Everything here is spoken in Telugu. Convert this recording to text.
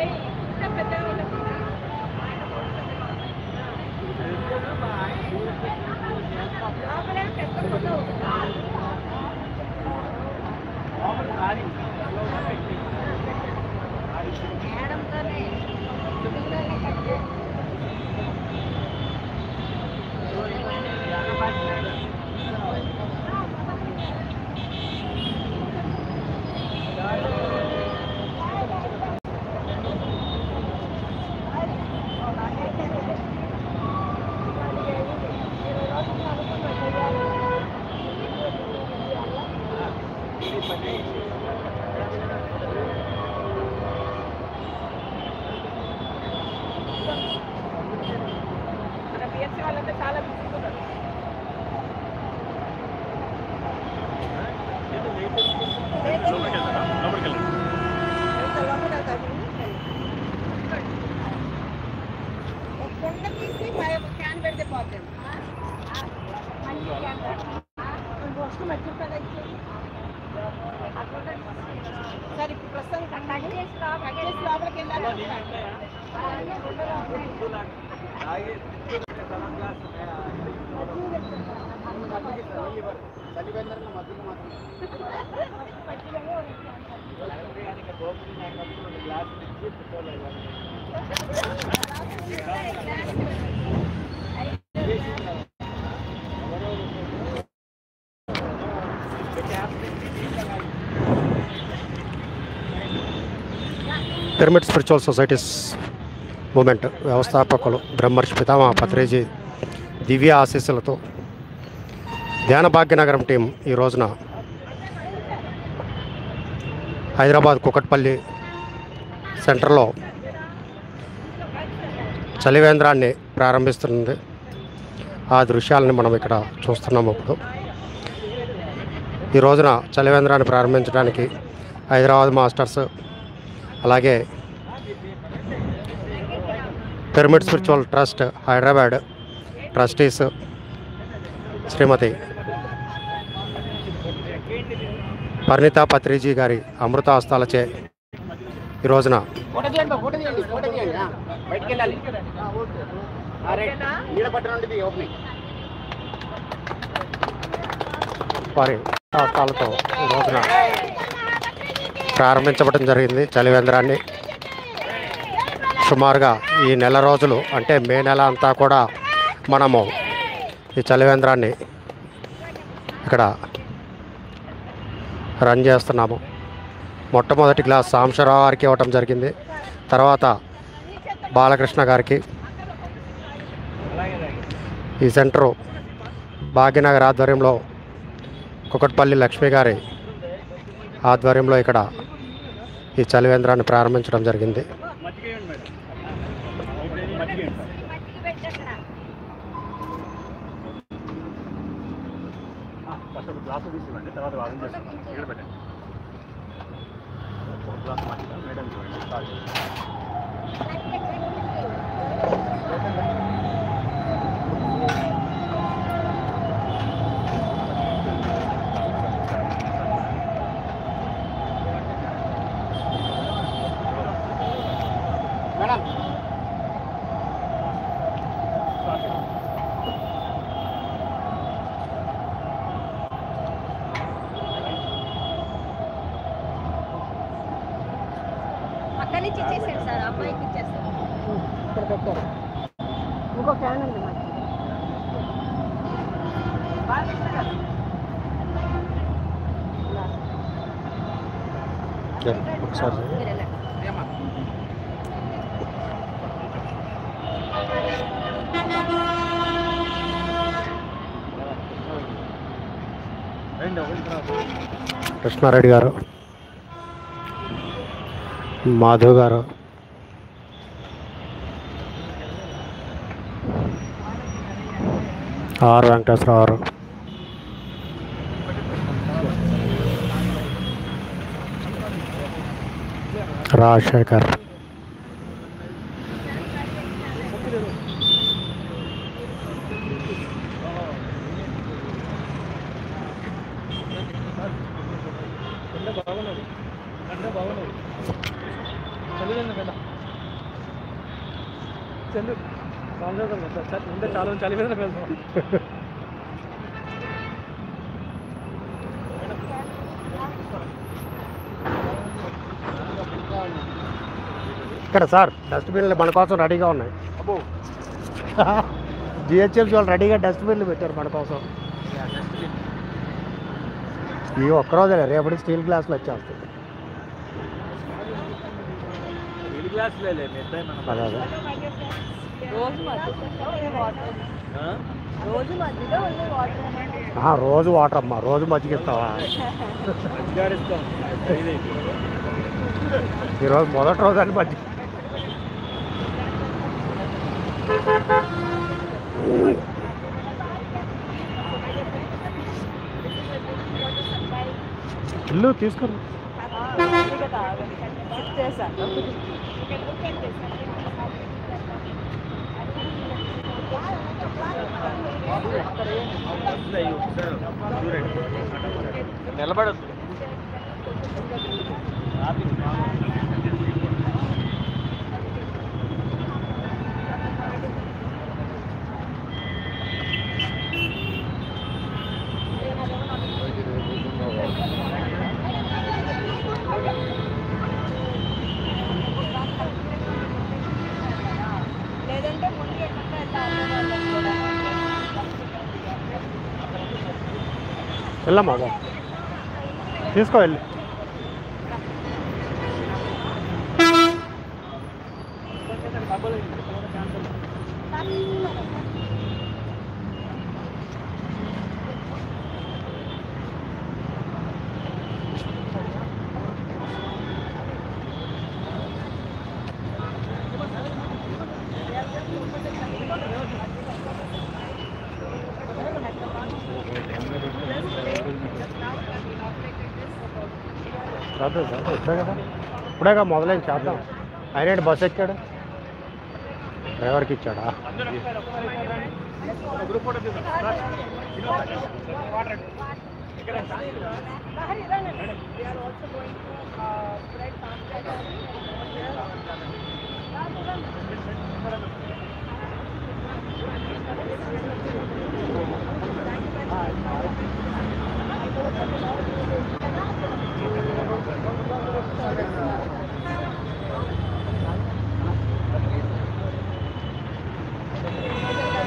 మన పిఎస్సీ వాళ్ళంతా చాలా బిజీగా ఉన్నారు కొండ తీసి క్యాన్ పెడితే పోతుంది వస్తు మధ్య కదా సరే ఇప్పుడు ప్రస్తుతం కట్టేసి లోపలికి వెళ్ళాలి పిరమిడ్ స్పిరిచువల్ సొసైటీస్ మూమెంట్ వ్యవస్థాపకులు బ్రహ్మర్షి పితామహ పత్రేజీ దివ్య ఆశీస్సులతో ధ్యాన భాగ్యనగరం టీం ఈ రోజున హైదరాబాద్ కుకట్పల్లి సెంటర్లో చలివేంద్రాన్ని ప్రారంభిస్తుంది ఆ దృశ్యాలని మనం ఇక్కడ చూస్తున్నాము ఇప్పుడు ఈ రోజున చలివేంద్రాన్ని ప్రారంభించడానికి హైదరాబాద్ మాస్టర్స్ అలాగే pyramid spiritual trust Hyderabad trustees Shrimati Parinita Patriji గారి అమృత హస్తాలచే ఈ రోజున ఫోటో తీయండి ఫోటో తీయండి ఫోటో తీయండి ఆ, బయటికి వెళ్ళాలి ఆ, రైట్ నీడ పట్టణ నుండి ఓపెనింగ్ వారి హస్తాలతో ఈ రోజున ప్రారంభించబడడం జరిగింది చలివేంద్రాన్ని సుమారుగా ఈ నెల రోజులు అంటే మే నెల అంతా కూడా మనము ఈ చలివేంద్రాన్ని ఇక్కడ రన్ చేస్తున్నాము మొట్టమొదటి గ్లాస్ సాంబశివరావు గారికి ఇవ్వటం జరిగింది తర్వాత బాలకృష్ణ గారికి ఈ సెంటరు భాగ్యనగర్ ఆధ్వర్యంలో కుకట్పల్లి లక్ష్మి గారి ఆధ్వర్యంలో ఇక్కడ ఈ చలివేంద్రాన్ని ప్రారంభించడం జరిగింది ఫస్ట్ ఒక గ్లాస్ తీసివ్వండి తర్వాత వాదన చేస్తున్నాం ఇక్కడ పెట్టండి ఒక గ్లాస్ మజ్జిగ మేడం ఇవ్వండి చాలు. మేడం పక్క నుంచి ఇచ్చేసాడు సార్ అమ్మాయికి ఇచ్చేస్తాను ఇక్కడ పెట్టారు ఇంకో ఫ్యాన్ ఉంది మాకు ఒకసారి మీరు వెళ్ళండి ఏమ్మా? రండి ఒకటి తర్వాత కృష్ణారెడ్డి గారు మాధవ్ గారు ఆర్ వెంకటేశ్వరరావు గారు రాజశేఖర్ బాగున్నది అంటే బాగున్నది చదివేందుకు కదా చెల్లు సాయంత్రం ముందే చాలా చలి మీద వెళ్తాం ఇక్కడ సార్ డస్ట్బిన్లు మన కోసం రెడీగా ఉన్నాయి జిహెచ్ఎంసీ వాళ్ళు రెడీగా డస్ట్బిన్లు పెట్టారు మన కోసం ఈ ఒక్కరోజే రేపటి స్టీల్ గ్లాసులు వచ్చేస్తాయి స్టీల్ గ్లాస్ లేదు మిగతా అదే అదే రోజు మధ్యలో వాటర్ రోజు మధ్యలో ఉంది వాటర్ ఆ, రోజు వాటర్ అమ్మా రోజు మజ్జిగిస్తావా గాడిస్తాం ఈరోజు మొదటి రోజు అని మజ్జిగ ఇల్లు తీసుకుని చేశాను నిలబడద్దు లేదంటే ముందు ఎక్కడ వెళ్ళాలి కూడా వెళ్ళమ్మా బాబు తీసుకో వెళ్ళి చదువు చదువు ఇప్పుడే కదా ఇప్పుడేగా మొదలైన చేద్దాం ఆయన బస్ ఎక్కాడు డ్రైవర్కి ఇచ్చాడా Thank you.